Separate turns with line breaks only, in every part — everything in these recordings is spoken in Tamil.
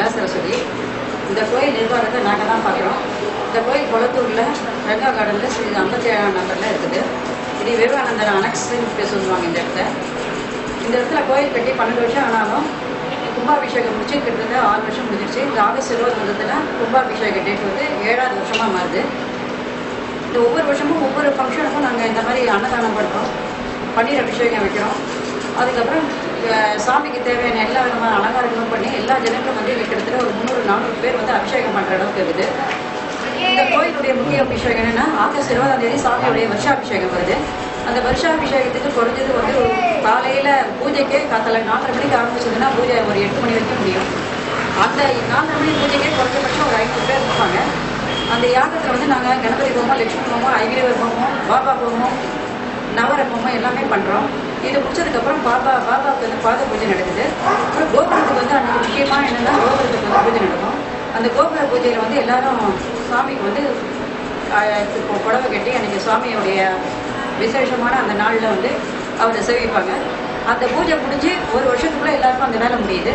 கலா சரஸ்வதி இந்த கோயில் நிர்வாகத்தை நாங்கள் தான் பார்க்குறோம் இந்த கோயில் குளத்தூரில் ரங்கா கார்டனில் ஸ்ரீ ஐம்பத்தி ஏழாம் நம்பரில் இருக்குது இது விவேகானந்தர் அனக்ஸ்ன்னு சொல்லுவாங்க இந்த இடத்த இந்த இடத்துல கோயில் கட்டி பன்னெண்டு வருஷம் ஆனாலும் கும்பாபிஷேகம் முடிச்சு கிட்டத்தட்ட ஆறு வருஷம் முடிஞ்சிருச்சு இந்த ஆகஸ்ட் இருபது வந்ததுன்னா கும்பாபிஷேக டேட் வந்து ஏழாவது வருஷமாக மாறுது இந்த ஒவ்வொரு வருஷமும் ஒவ்வொரு ஃபங்க்ஷனுக்கும் நாங்கள் இந்த மாதிரி அன்னதானம் பண்ணுறோம் பன்னீர் அபிஷேகம் வைக்கிறோம் அதுக்கப்புறம் அஹ், சாமிக்கு தேவையான எல்லா விதமான அலங்காரங்களும் பண்ணி எல்லா ஜனங்களும் வந்து இங்க கிட்டத்தட்ட ஒரு முந்நூறு நானூறு பேர் வந்து அபிஷேகம் பண்ணுற அளவுக்கு இருக்குது இந்த கோயிலுடைய முக்கிய அபிஷேகம் என்னன்னா ஆகஸ்ட் இருபதாம் தேதி சாமியுடைய வருஷாபிஷேகம் வருது அந்த வருஷாபிஷேகத்துக்கு குறைஞ்சது வந்து ஒரு காலையில பூஜைக்கே காத்தல நாலரை மணிக்கு ஆரம்பிச்சதுன்னா பூஜை ஒரு எட்டு மணி வரைக்கும் முடியும் அந்த நாலரை மணி பூஜைக்கே குறைஞ்சபட்சம் ஒரு ஐநூறு பேர் இருப்பாங்க அந்த யாகத்தில் வந்து நாங்கள் கணபதி ஹோமம் லட்சுமி ஹோமம் ஐகிரவர் ஹோமம் பாபா ஹோமம் நவர ஹோமம் எல்லாமே பண்ணுறோம் இது முடிச்சதுக்கப்புறம் பாபா பாபாவுக்கு வந்து பாத பூஜை நடக்குது அப்புறம் கோபுரத்துக்கு வந்து அன்னைக்கு முக்கியமாக என்னன்னா கோபுரத்துக்கு வந்து பூஜை நடக்கும் அந்த கோபுர பூஜையில் வந்து எல்லாரும் சாமிக்கு வந்து ஆஹ், இப்போ புடவை கட்டி அன்னைக்கு சுவாமியோடைய விசேஷமான அந்த நாளில் வந்து அவரை சேவிப்பாங்க அந்த பூஜை முடிஞ்சு ஒரு வருஷத்துக்குள்ள எல்லாருக்கும் அந்த வேலை முடியுது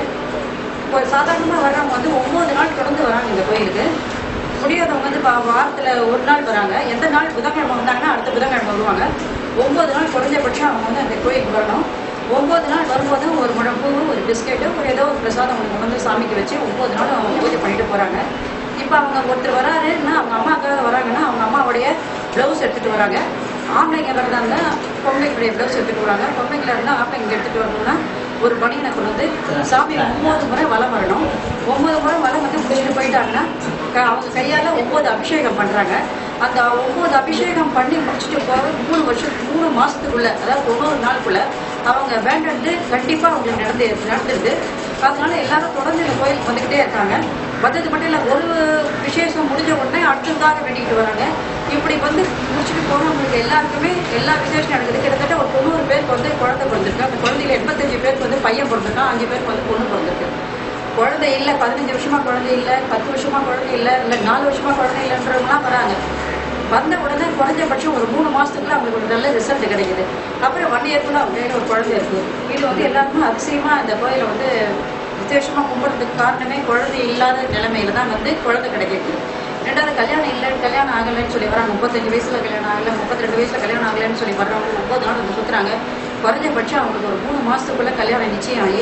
ஒரு சாதாரணமாக வர்றவங்க வந்து ஒம்பது நாள் தொடர்ந்து வராங்க இந்த கோயிலுக்கு முடியாதவங்க வந்து பா- வாரத்துல ஒரு நாள் வராங்க எந்த நாள் புதன்கிழமை வந்தாங்கன்னா அடுத்த புதன்கிழமை வருவாங்க ஒன்பது நாள் குறைஞ்சபட்சம் அவங்க வந்து அந்த கோயிலுக்கு வரணும் ஒன்பது நாள் வரும்போது ஒரு முழம் பூ ஒரு பிஸ்கெட்டு ஒரு ஏதோ ஒரு பிரசாதம் ஒன்று கொண்டு வந்து சாமிக்கு வச்சு ஒன்பது நாள் அவங்க பூஜை பண்ணிட்டு போறாங்க இப்போ அவங்க ஒருத்தர் வராருன்னா அவங்க அம்மாக்காக வராங்கன்னா அவங்க அம்மாவுடைய ப்ளவுஸ் எடுத்துட்டு வராங்க ஆம்பளைங்க வரதா இருந்தால் பொம்பளைங்களுடைய ப்ளவுஸ் எடுத்துட்டு வராங்க பொம்பளைங்களா இருந்தால் ஆம்பளைங்க எடுத்துட்டு வரணும்னா ஒரு பனியனை கொண்டு வந்து சாமி ஒன்பது முறை வலம் வரணும் ஒன்பது முறை வலம் வந்து முடிச்சுட்டு போயிட்டாங்கன்னா க- அவங்க கையால் ஒன்பது அபிஷேகம் பண்ணுறாங்க அந்த ஒன்பது அபிஷேகம் பண்ணி முடிச்சுட்டு போக மூணு வருஷம் மூணு மாசத்துக்குள்ள அதாவது தொண்ணூறு நாளுக்குள்ள அவங்க வேண்டது கண்டிப்பாக அவங்களுக்கு நடந்து நடந்துருது அதனால எல்லாரும் தொடர்ந்து இந்த கோயிலுக்கு வந்துக்கிட்டே இருக்காங்க வந்தது மட்டும் இல்லை ஒரு விசேஷம் முடிஞ்ச உடனே அடுத்ததாக வேண்டிக்கிட்டு வராங்க இப்படி வந்து முடிச்சுட்டு போனவங்களுக்கு எல்லாருக்குமே எல்லா விசேஷம் நடக்குது கிட்டத்தட்ட ஒரு தொண்ணூறு பேருக்கு வந்து குழந்தை பிறந்திருக்கு அந்த குழந்தையில எண்பத்தஞ்சு பேருக்கு வந்து பையன் பிறந்திருக்கான் அஞ்சு பேருக்கு வந்து பொண்ணு பிறந்திருக்கு குழந்தை இல்லை பதினஞ்சு வருஷமா குழந்தை இல்லை பத்து வருஷமா குழந்தை இல்லை இல்லை நாலு வருஷமா குழந்தை இல்லைன்றவங்களாம் வராங்க வந்த உடனே குறைஞ்சபட்சம் ஒரு மூணு மாசத்துக்குள்ள அவங்களுக்கு ஒரு நல்ல ரிசல்ட் கிடைக்குது அப்புறம் ஒன் இயர்க்குள்ள அவங்க கையில ஒரு குழந்தை இருக்கு இது வந்து எல்லாருக்கும் அதிசயமா இந்த கோயிலை வந்து விசேஷமா கும்பிடுறதுக்கு காரணமே குழந்தை இல்லாத நிலைமையில தான் வந்து குழந்தை கிடைக்குது ரெண்டாவது கல்யாணம் இல்லை கல்யாணம் ஆகலைன்னு சொல்லி வராங்க முப்பத்தஞ்சு வயசுல கல்யாணம் ஆகலை முப்பத்தி ரெண்டு வயசுல கல்யாணம் ஆகலைன்னு சொல்லி வர்றவங்க ஒன்பது நாள் வந்து சுத்துறாங்க குறைஞ்சபட்சம் அவங்களுக்கு ஒரு மூணு மாசத்துக்குள்ள கல்யாணம் நிச்சயம் ஆகி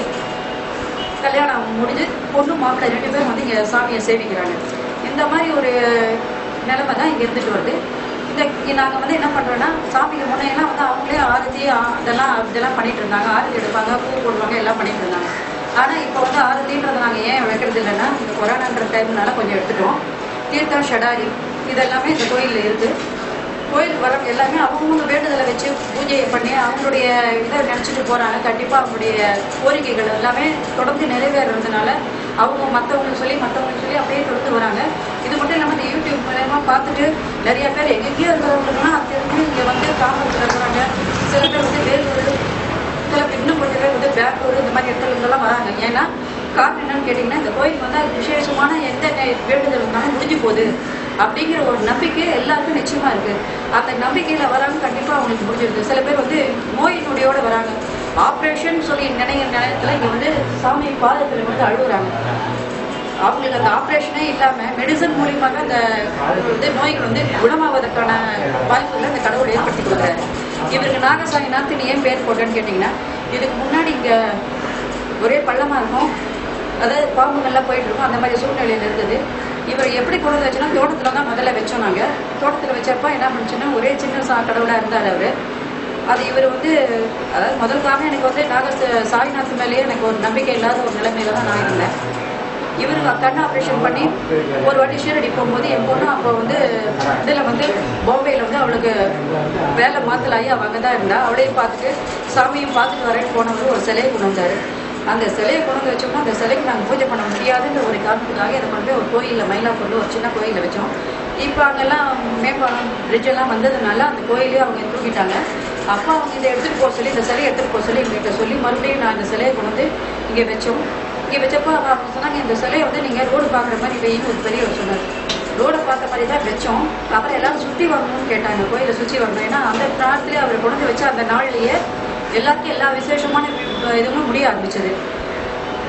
கல்யாணம் முடிஞ்சு பொண்ணு மாப்பிள்ளை ரெண்டு பேரும் வந்து இங்கே சாமியை சேவிக்கிறாங்க இந்த மாதிரி ஒரு நிலைமை தான் இங்கே இருந்துட்டு வருது இந்த இங்க நாங்க வந்து என்ன பண்றோம்னா சாமிக்கு முன்னையெல்லாம் வந்து அவங்களே ஆரத்தி ஆ- இதெல்லாம் இதெல்லாம் பண்ணிட்டு இருந்தாங்க ஆரத்தி எடுப்பாங்க பூ போடுவாங்க எல்லாம் பண்ணிட்டு இருந்தாங்க ஆனா இப்போ வந்து ஆரத்தின்றதை நாங்க ஏன் வைக்கிறது இல்லைன்னா இந்த கொரோனான்ற டைம்னால கொஞ்சம் எடுத்துட்டோம் தீர்த்தம் ஷடாரி இதெல்லாமே இந்த கோயில்ல இருக்கு கோயிலுக்கு வரவங்க எல்லாமே அவங்கவுங்க வேண்டுதலை வச்சு பூஜையை பண்ணி அவங்களுடைய இதை நினச்சிட்டு போகிறாங்க கண்டிப்பாக அவங்களுடைய கோரிக்கைகள் எல்லாமே தொடர்ந்து நிறைவேறதுனால அவங்க மற்றவங்களுக்கு சொல்லி மற்றவங்களுக்கு சொல்லி அப்படியே தொடர்ந்து வராங்க இது மட்டும் இல்லாமல் இந்த யூடியூப் மூலயமா பார்த்துட்டு நிறைய பேர் எங்கெங்கேயோ இருக்கிறவங்களுக்குலாம் தெரிஞ்சு இங்கே வந்து காமரத்தில் இருக்கிறாங்க சில பேர் வந்து வேலூர் சில பேர் இன்னும் கொஞ்சம் பேர் வந்து பெங்களூர் இந்த மாதிரி இடத்துல இருந்தெல்லாம் வராங்க ஏன்னா காரணம் என்னன்னு கேட்டிங்கன்னா இந்த கோயில் வந்து அது விசேஷமான எந்த நே- வேண்டுதல் இருந்தாலும் முடிஞ்சு போகுது அப்படிங்கிற ஒரு நம்பிக்கை எல்லாருக்கும் நிச்சயமா இருக்கு அந்த நம்பிக்கையில வராங்க கண்டிப்பா அவங்களுக்கு முடிஞ்சிருக்கு சில பேர் வந்து நோய் நொடியோட வராங்க ஆப்ரேஷன் சொல்லி நினைக்கிற நேரத்துல இங்க வந்து சாமி பாதத்துல வந்து அழுகுறாங்க அவங்களுக்கு அந்த ஆப்ரேஷனே இல்லாம மெடிசன் மூலியமாக அந்த வந்து நோய்கள் வந்து குணமாவதற்கான வாய்ப்புகளை அந்த கடவுள் ஏற்படுத்தி கொடுக்குறாரு இவருக்கு நாகசாமி நாத்தினி ஏன் பேர் போட்டேன்னு கேட்டிங்கன்னா இதுக்கு முன்னாடி இங்க ஒரே பள்ளமா இருக்கும் அதாவது பாம்புகள்லாம் போயிட்டு இருக்கும் அந்த மாதிரி சூழ்நிலையில இருந்தது இவர் எப்படி கொண்டு வந்து வச்சோன்னா தோட்டத்துல தான் முதல்ல வச்சோம் நாங்க தோட்டத்துல வச்சப்ப என்ன பண்ணுச்சுன்னா ஒரே சின்ன சா கடவுளா இருந்தார் அவரு அது இவர் வந்து அதாவது முதல் காரணம் எனக்கு வந்து நாக சாய்நாத் மேலேயே எனக்கு ஒரு நம்பிக்கை இல்லாத ஒரு நிலைமையில தான் நான் இருந்தேன் இவருக்கு கண் ஆப்ரேஷன் பண்ணி ஒரு வாட்டி ஷீரடி போகும்போது என் பொண்ணு அப்போ வந்து இதில் வந்து பாம்பேயில் வந்து அவளுக்கு வேலை மாத்தலாகி அவ அங்கே தான் இருந்தா அவளையும் பார்த்துட்டு சாமியும் பார்த்துட்டு வரேன்னு போனவர் ஒரு சிலையை கொண்டு வந்தார் அந்த சிலையை கொண்டு வந்து வச்சோம்னா அந்த சிலைக்கு நாங்கள் பூஜை பண்ண முடியாதுன்ற ஒரு காரணத்துக்காக இதை கொண்டு போய் ஒரு கோயிலில் மயிலாப்பூரில் ஒரு சின்ன கோயிலில் வச்சோம் இப்போ அங்கெல்லாம் மேம்பாலம் bridge எல்லாம் வந்ததுனால அந்த கோயிலே அவங்க தூக்கிட்டாங்க அப்போ அவங்க இதை எடுத்துகிட்டு போக சொல்லி இந்த சிலையை எடுத்துகிட்டு போக சொல்லி எங்ககிட்ட சொல்லி மறுபடியும் நான் இந்த சிலையை கொண்டு வந்து இங்கே வச்சோம் இங்கே வச்சப்போ அவங்க சொன்னாங்க இந்த சிலையை வந்து நீங்கள் ரோடு பார்க்குற மாதிரி வைன்னு ஒரு பெரியவர் சொன்னார் ரோடை பார்த்த மாதிரி தான் வச்சோம் அப்புறம் எல்லாரும் சுற்றி வரணும்னு கேட்டாங்க கோயிலை சுற்றி வரணும் ஏன்னா அந்த காலத்திலே அவர் கொண்டு வச்ச அந்த நாள்லயே எல்லாருக்கும் எல்லா விசேஷமான வி- இதுவும் முடிய ஆரம்பிச்சது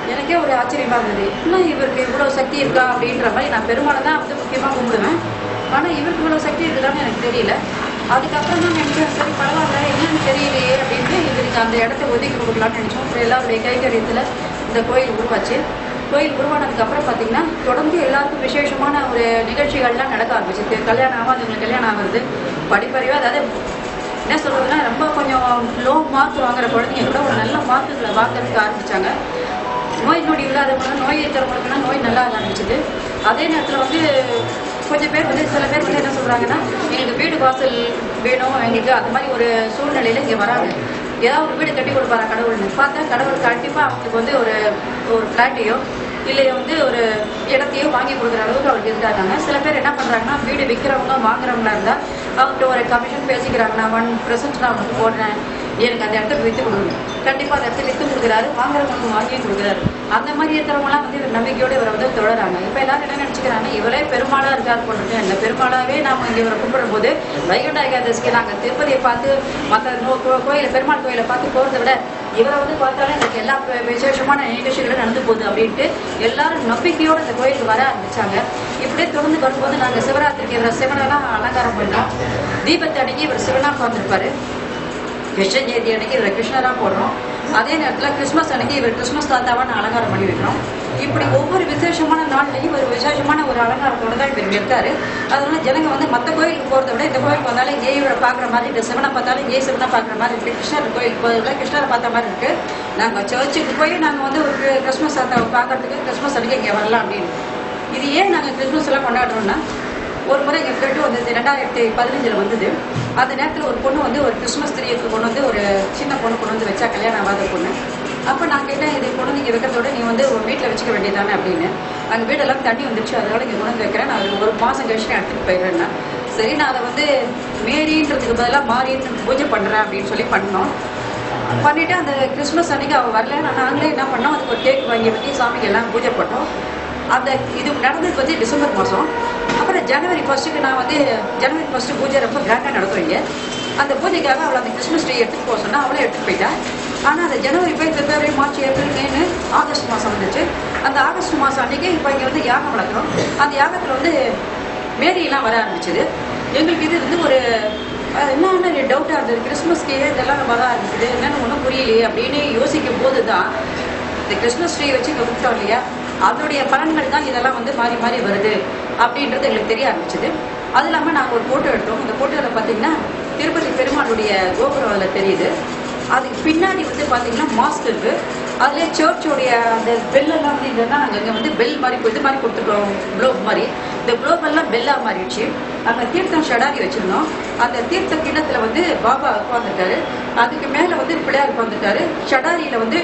எனக்கே ஒரு ஆச்சரியமா இருந்தது இன்னும் இவருக்கு இவ்வளோ சக்தி இருக்கா அப்படின்ற மாதிரி நான் பெருமாளை தான் வந்து முக்கியமாக கும்பிடுவேன் ஆனால் இவருக்கு இவ்வளோ சக்தி இருக்குதான்னு எனக்கு தெரியல அதுக்கப்புறம் தான் நினைச்சேன் சரி பரவாயில்ல என்னன்னு தெரியலையே அப்படின்ட்டு இவருக்கு அந்த இடத்த ஒதுக்கி கொடுக்கலாம்னு நினைச்சோம் அப்புறம் எல்லாருடைய கைகரியத்தில் இந்த கோயில் உருவாச்சு கோயில் உருவானதுக்கு அப்புறம் பார்த்தீங்கன்னா தொடர்ந்து எல்லாருக்கும் விசேஷமான ஒரு நிகழ்ச்சிகள்லாம் நடக்க ஆரம்பிச்சிருக்கு கல்யாணம் ஆகாதவங்களுக்கு கல்யாணம் ஆகுறது படிப்பறிவாக அதாவது என்ன சொல்றதுன்னா ரொம்ப கொஞ்சம் லோ மார்க் வாங்குற குழந்தைங்க கூட ஒரு நல்ல மார்க்குகளை வாங்குறதுக்கு ஆரம்பிச்சாங்க நோய் நொடி இல்லாதவங்க நோய் இருக்கிறவங்களுக்குனா நோய் நல்லா ஆரம்பிச்சது அதே நேரத்தில் வந்து கொஞ்சம் பேர் வந்து சில பேர் வந்து என்ன சொல்றாங்கன்னா எங்களுக்கு வீடு வாசல் வேணும் எங்களுக்கு அது மாதிரி ஒரு சூழ்நிலையில இங்கே வராங்க ஏதாவது ஒரு வீடு கட்டி கொடுப்பாரா கடவுள்னு பார்த்தா கடவுள் கண்டிப்பாக அவங்களுக்கு வந்து ஒரு ஒரு ஃப்ளாட்டையோ இல்லை வந்து ஒரு இடத்தையோ வாங்கி கொடுக்குற அளவுக்கு அவருக்கு இருந்தாங்க சில பேர் என்ன பண்ணுறாங்கன்னா வீடு விற்கிறவங்க வாங்குறவங்களா இருந்தால் அவங்ககிட்ட ஒரு கமிஷன் பேசிக்கிறாங்க நான் ஒன் பர்சன்ட் நான் உங்களுக்கு போடுறேன் எனக்கு அந்த இடத்துக்கு விற்று கொடுங்க கண்டிப்பாக அந்த இடத்துல விற்று கொடுக்குறாரு வாங்குறவங்களுக்கு வாங்கியும் கொடுக்குறாரு அந்த மாதிரி இருக்கிறவங்களாம் வந்து இவர் நம்பிக்கையோடு இவரை வந்து தொடராங்க இப்போ எல்லாரும் என்ன நினச்சிக்கிறாங்க இவரே பெருமாளாக இருக்கார் போட்டு அந்த பெருமாளாவே நாம இங்கே இவரை கும்பிடும் போது வைகுண்ட ஏகாதசிக்கு நாங்கள் திருப்பதியை பார்த்து மற்ற கோயிலை பெருமாள் கோயிலை பார்த்து போகிறத விட இவரை வந்து பார்த்தாலே எனக்கு எல்லா வி- விசேஷமான நிகழ்ச்சிகளும் நடந்து போகுது அப்படின்ட்டு எல்லாரும் நம்பிக்கையோட இந்த கோயிலுக்கு வர ஆரம்பிச்சாங்க இப்படியே தொடர்ந்து வரும்போது நாங்கள் சிவராத்திரிக்கு இவரை சிவனெல்லாம் அலங்காரம் பண்ணோம் தீபத்தை அன்னைக்கு இவர் சிவனா உட்காந்துருப்பாரு கிருஷ்ண ஜெயந்தி அன்னைக்கு இவர் கிருஷ்ணரா போடுறோம் அதே நேரத்தில் கிறிஸ்மஸ் அன்னைக்கு இவர் கிறிஸ்மஸ் தாத்தாவா நான் அலங்காரம் பண்ணி வைக்கிறோம் இப்படி ஒவ்வொரு விசேஷமான நாள்லையும் ஒரு விசேஷமான ஒரு அலங்காரத்தோட தான் இவர் இருக்காரு அதனால ஜனங்க வந்து மற்ற கோயிலுக்கு போகிறத விட இந்த கோயிலுக்கு வந்தாலும் இங்கே இவரை பார்க்குற மாதிரி இந்த சிவனை பார்த்தாலும் இங்கே சிவனை பார்க்குற மாதிரி இருக்கு கிருஷ்ணர் கோயிலுக்கு போகிறதுல கிருஷ்ணரை பார்த்த மாதிரி இருக்கு நாங்கள் சர்ச்சுக்கு போய் நாங்கள் வந்து ஒரு கிறிஸ்மஸ் தாத்தாவை பார்க்கறதுக்கு கிறிஸ்மஸ் அன்னைக்கு இங்கே வரலாம் அப்படின்னு இது ஏன் நாங்கள் கிறிஸ்மஸ் எல்லாம் கொண்டாடுறோம்னா ஒரு முறை எங்கள் ஃப்ரெண்டு வந்தது ரெண்டாயிரத்தி பதினஞ்சில் வந்தது அந்த நேரத்தில் ஒரு பொண்ணு வந்து ஒரு கிறிஸ்மஸ் திரியத்துக்கு கொண்டு வந்து ஒரு சின்ன பொண்ணு கொண்டு வந்து வச்சா கல்யாணம் ஆகாத பொண்ணு அப்போ நான் கேட்டேன் இது கொண்டு வந்து இங்கே வைக்கிறதோட நீ வந்து ஒரு வீட்டில் வச்சுக்க வேண்டியதானே அப்படின்னு அங்கே வீடெல்லாம் தண்ணி வந்துருச்சு அதனால இங்கே கொண்டு வந்து வைக்கிறேன் நான் ஒரு மாதம் கழிச்சு நான் எடுத்துகிட்டு போயிடுறேன்னா சரி நான் அதை வந்து மேரின்றதுக்கு பதிலாக மாறின்னு பூஜை பண்ணுறேன் அப்படின்னு சொல்லி பண்ணோம் பண்ணிட்டு அந்த கிறிஸ்மஸ் அன்னைக்கு அவள் வரல நான் நாங்களே என்ன பண்ணோம் அதுக்கு ஒரு கேக் வாங்கி வச்சு சாமிக்கு எல்லாம் பூஜை பண்ணோம் அந்த இது நடந்தது வந்து டிசம்பர் மாதம் அப்புறம் ஜனவரி ஃபர்ஸ்ட்டுக்கு நான் வந்து ஜனவரி ஃபர்ஸ்ட்டு பூஜை ரொம்ப கிராண்டாக நடக்கும் இங்கே அந்த பூஜைக்காக அவளை அந்த கிறிஸ்மஸ் ட்ரீ எடுத்துகிட்டு போக சொன்னா அவளே எடுத்துகிட்டு போயிட்டா ஆனால் அந்த ஜனவரி போய் பிப்ரவரி மார்ச் ஏப்ரல் மேனு ஆகஸ்ட் மாதம் வந்துச்சு அந்த ஆகஸ்ட் மாதம் அன்னைக்கு இப்போ இங்கே வந்து யாகம் வளர்க்குறோம் அந்த யாகத்தில் வந்து மேரியெல்லாம் வர ஆரம்பிச்சது எங்களுக்கு இது வந்து ஒரு அஹ், என்னென்ன டவுட்டாக இருந்தது கிறிஸ்மஸ்க்கு ஏன் இதெல்லாம் வர ஆரம்பிக்குது என்னென்னு ஒன்றும் புரியலையே அப்படின்னு யோசிக்கும் போது தான் இந்த கிறிஸ்மஸ் ட்ரீ வச்சு இங்கே விட்டோம் இல்லையா அதனுடைய பலன்கள் தான் இதெல்லாம் வந்து மாறி மாறி வருது அப்படின்றது எங்களுக்கு தெரிய ஆரம்பிச்சது அது இல்லாமல் நாங்கள் ஒரு ஃபோட்டோ எடுத்தோம் அந்த ஃபோட்டோவில் பார்த்தீங்கன்னா திருப்பதி பெருமாளுடைய கோபுரம் அதில் தெரியுது அதுக்கு பின்னாடி வந்து பார்த்தீங்கன்னா மாஸ்க் இருக்கு அதுலேயே சர்ச்சோடைய அந்த பெல்லெல்லாம் வந்து இதெல்லாம் நாங்கள் இங்கே வந்து பெல் மாதிரி இது மாதிரி கொடுத்துருக்கோம் குளோப் மாதிரி இந்த குளோப் எல்லாம் பெல்லாக மாறிடுச்சு அங்கே தீர்த்தம் ஷடாரி வச்சிருந்தோம் அந்த தீர்த்த கிண்ணத்தில் வந்து பாபா உட்காந்துருக்காரு அதுக்கு மேலே வந்து பிள்ளையார் உட்காந்துருக்காரு ஷடாரியில் வந்து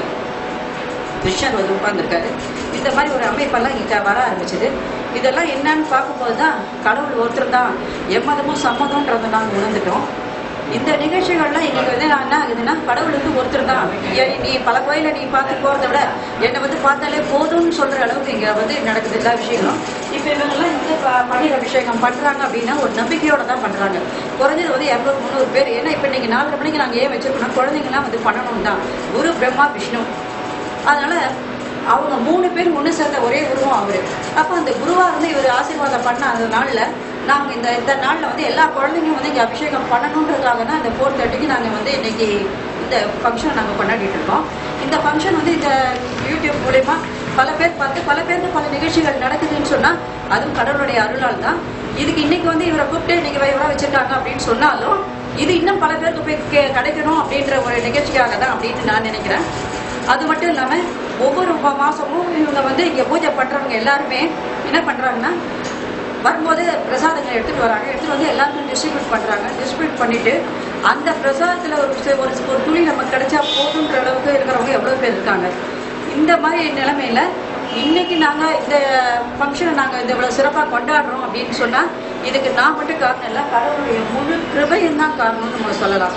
கிருஷ்ணர் வந்து உட்கார்ந்துருக்காரு இந்த மாதிரி ஒரு அமைப்பெல்லாம் இங்கே வர ஆரம்பிச்சது இதெல்லாம் என்னன்னு பார்க்கும்போது தான் கடவுள் ஒருத்தர் தான் எம்மதமும் சம்மதம்ன்றதை நாங்கள் உணர்ந்துட்டோம் இந்த நிகழ்ச்சிகள்லாம் எங்களுக்கு வந்து நான் என்ன ஆகுதுன்னா கடவுள் வந்து ஒருத்தர் தான் ஏன் நீ பல கோயிலை நீ பார்த்து போகிறத விட என்னை வந்து பார்த்தாலே போதும்னு சொல்கிற அளவுக்கு இங்கே வந்து நடக்குது எல்லா விஷயங்களும் இப்போ இவங்கெல்லாம் வந்து ப- பன்னீர் அபிஷேகம் பண்ணுறாங்க அப்படின்னா ஒரு நம்பிக்கையோட தான் பண்ணுறாங்க குறைஞ்சது வந்து இரநூறு முந்நூறு பேர் ஏன்னா இப்போ நீங்கள் நாலரை மணிக்கு நாங்கள் ஏன் வச்சிருக்கோம்னா குழந்தைங்கலாம் வந்து பண்ணணும் தான் குரு பிரம்மா விஷ்ணு அதனால அவங்க மூணு பேர் ஒன்று சேர்ந்த ஒரே குருவும் அவரு அப்போ அந்த குருவா வந்து இவர் ஆசீர்வாதம் பண்ண அந்த நாளில் நாங்கள் இந்த இந்த நாளில் வந்து எல்லா குழந்தைங்களும் வந்து இங்கே அபிஷேகம் பண்ணணுன்றதுக்காக தான் இந்த ஃபோர் தேர்ட்டிக்கு நாங்கள் வந்து இன்னைக்கு இந்த ஃபங்க்ஷன் நாங்கள் கொண்டாடிட்டு இருக்கோம் இந்த ஃபங்க்ஷன் வந்து இந்த யூடியூப் மூலயமா பல பேர் பார்த்து பல பேருக்கு பல நிகழ்ச்சிகள் நடக்குதுன்னு சொன்னால் அதுவும் கடவுளுடைய அருளால் தான் இதுக்கு இன்னைக்கு வந்து இவரை கூப்பிட்டு இன்னைக்கு இவரை வச்சிருக்காங்க அப்படின்னு சொன்னாலும் இது இன்னும் பல பேருக்கு போய் கே- கிடைக்கணும் அப்படின்ற ஒரு நிகழ்ச்சிக்காக தான் அப்படின்னு நான் நினைக்கிறேன் அது மட்டும் இல்லாம ஒவ்வொரு மா- மாசமும் இவங்க வந்து இங்க பூஜை பண்றவங்க எல்லாருமே என்ன பண்றாங்கன்னா வரும்போது பிரசாதங்களை எடுத்துட்டு வராங்க எடுத்துட்டு வந்து எல்லாருக்கும் டிஸ்ட்ரிபியூட் பண்றாங்க டிஸ்ட்ரிபியூட் பண்ணிட்டு அந்த பிரசாதத்துல ஒரு சி- ஒரு சி- ஒரு துளி நமக்கு கிடைச்சா போதுன்ற அளவுக்கு இருக்கிறவங்க எவ்வளவு பேர் இருக்காங்க இந்த மாதிரி நிலைமையில இன்னைக்கு நாங்க இந்த ஃபங்க்ஷனை நாங்க இந்த இவ்வளவு சிறப்பா கொண்டாடுறோம் அப்படின்னு சொன்னா இதுக்கு நான் மட்டும் காரணம் இல்லை கடவுளுடைய முழு கிருபையும் தான் காரணம்னு நம்ம சொல்லலாம்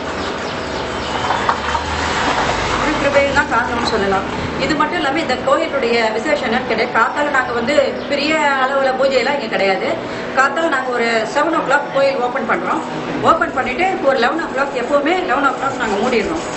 முழு கிருபையும் தான் காரணம்னு சொல்லலாம் இது மட்டும் இல்லாமல் இந்த கோயிலுடைய விசேஷம் என்னன்னு கேட்டால் காத்தால நாங்கள் வந்து பெரிய அளவில் பூஜையெல்லாம் இங்கே கிடையாது காத்தால நாங்கள் ஒரு செவன் ஓ கிளாக் கோயில் ஓப்பன் பண்ணுறோம் ஓப்பன் பண்ணிட்டு ஒரு லெவன் ஓ கிளாக் எப்போவுமே லெவன் ஓ கிளாக் நாங்கள் மூடிடுறோம்